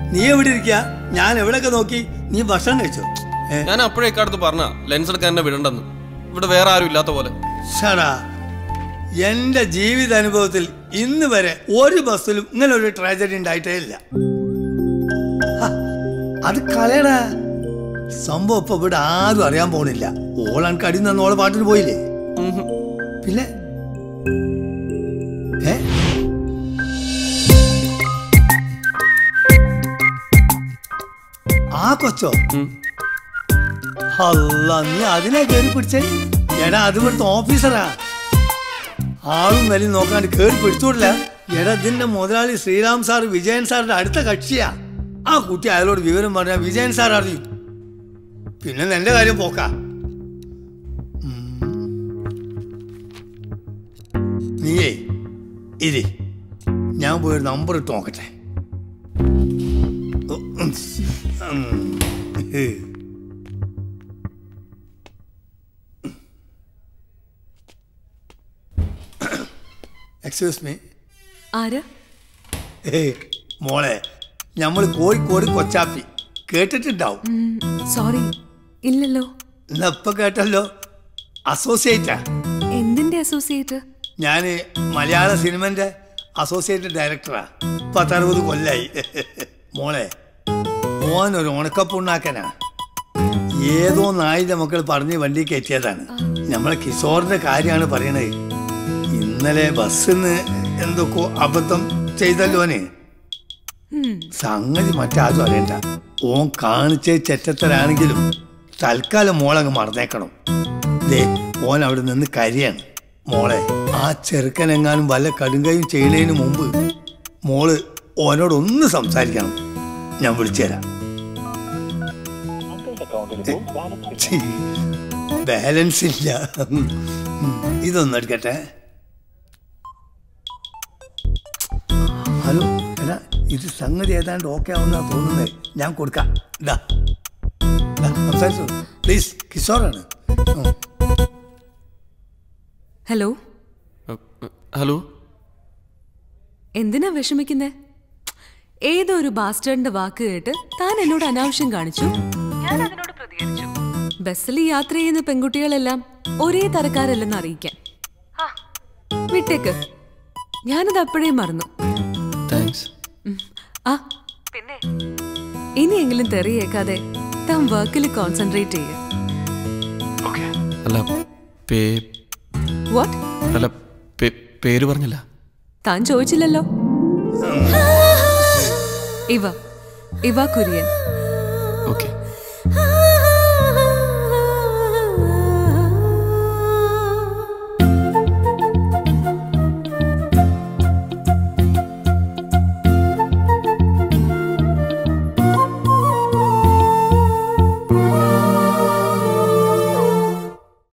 നീ എവിടെ ഇരിക്കുക ഞാൻ എവിടെയൊക്കെ നോക്കി നീ ഭക്ഷണം കഴിച്ചോ ഏ ഞാൻ അപ്പോഴേ ഇക്കാലത്ത് പറഞ്ഞ ലെൻസ് എടുക്കാൻ എന്നെ വിടണ്ടെന്ന് ഇവിടെ വേറെ ആരും ഇല്ലാത്ത പോലെ ഷടാ എന്റെ ജീവിത അനുഭവത്തിൽ ഇന്ന് വരെ ഒരു ബസ്സിലും ഇങ്ങനെ ഒരു ട്രാജഡി ഉണ്ടായിട്ടേ ഇല്ല ഹ, അത് കളയടാ സംഭവം ഇപ്പൊ ഇവിടെ ആരും അറിയാൻ പോണില്ല ഓളാൻ കടി നിന്ന് ഓളെ പാട്ടിന് പോയില്ലേ പിന്നെ ഏ ആ കൊച്ചോ അല്ല നീ അതിനെ കയറി പിടിച്ചേ എടാ അത് ഇവിടുത്തെ ഓഫീസറാ ആളും വിലയും നോക്കാണ്ട് കയറി പിടിച്ചോടില്ല എടാ ഇതിന്റെ മുതലാളി ശ്രീറാം സാർ വിജയൻ സാറിന്റെ അടുത്ത കക്ഷിയാ ആ കുട്ടി അയാളോട് വിവരം പറഞ്ഞ വിജയൻ സാർ അറിയും പിന്നെ നിന്റെ കാര്യം പോക്കാ ഉം. നീയേ ഇരി ഞാൻ പോയി നമ്പർ ഇട്ട് നോക്കട്ടെ ഉം. ഉം. എക്സ്ക്യൂസ് മീ ആര് ഏയ് മോളെ നമ്മൾ കോഴിക്കോട് കൊച്ചാപ്പി കേട്ടിട്ടുണ്ടാവും സോറി ഇല്ലല്ലോ എന്നാ ഇപ്പൊ കേട്ടല്ലോ അസോസിയേറ്റാ എന്തിന്റെ അസോസിയേറ്റ് ഞാൻ മലയാള സിനിമന്റെ അസോസിയേറ്റ് ഡയറക്ടറാ പത്തറുപത് കൊല്ലായി മോളെ ഓൻ ഒരു ഉണക്കപ്പുണ്ണാക്കനാ ഏതോ നായിന്റെ മക്കൾ പറഞ്ഞ് വണ്ടി കയറ്റിയതാണ് നമ്മളെ കിഷോറിന്റെ കാര്യമാണ് പറയണത് ഇന്നലെ ബസ്സിന്ന് എന്തൊക്കെ അബദ്ധം ചെയ്തല്ലോനെ സംഗതി മറ്റാരും അറിയണ്ട ഓൻ കാണിച്ച ചെറ്റത്തരാണെങ്കിലും തൽക്കാലം മോളങ്ങ് മറന്നേക്കണം ദേ ഓൻ അവിടെ നിന്ന് കരിയാണ് മോളെ ആ ചെറുക്കനെങ്ങാനും വല്ല കടുങ്കയും ചെയ്യണതിന് മുമ്പ് മോള് ഓനോട് ഒന്ന് സംസാരിക്കണം ഞാൻ വിളിച്ചുതരാം ഛീ, ബാലൻസ് ഇല്ല ഉം, ഇതൊന്നും എടുക്കട്ടെ ഹലോ എടാ ഇത് സംഗതി ഏതാണ്ട് ഓക്കെ ആവുന്ന തോന്നുന്നത് ഞാൻ കൊടുക്കാം ഇതാ ഇതാ, സംസാരിച്ചോ പ്ലീസ് കിഷോറാണ് ഉം. ഹലോ ഹലോ എന്തിനാ വിഷമിക്കുന്നേ ഏതോ ഒരു ബാസ്റ്റേഡിന്റെ വാക്ക് കേട്ട് താൻ എന്നോട് അനാവശ്യം കാണിച്ചു ഞാൻ അതിനോട് പ്രതികരിച്ചു ബസ്സിൽ യാത്ര ചെയ്യുന്ന പെൺകുട്ടികളെല്ലാം ഒരേ തരക്കാരല്ലെന്ന് അറിയിക്കാൻ ആ, വിട്ടേക്ക് ഞാനത് അപ്പോഴേ മറന്നു താങ്ക്സ് ഉം. ആ പിന്നെ ഇനിയെങ്കിലും തെറിയേക്കാതെ താൻ വർക്കിൽ കോൺസെൻട്രേറ്റ് ചെയ്യ അല്ല പേ വാട്ട് അല്ല പേ- പേര് പറഞ്ഞില്ല താൻ ചോദിച്ചില്ലല്ലോ ഇവ ഇവ കുര്യൻ ഓക്കെ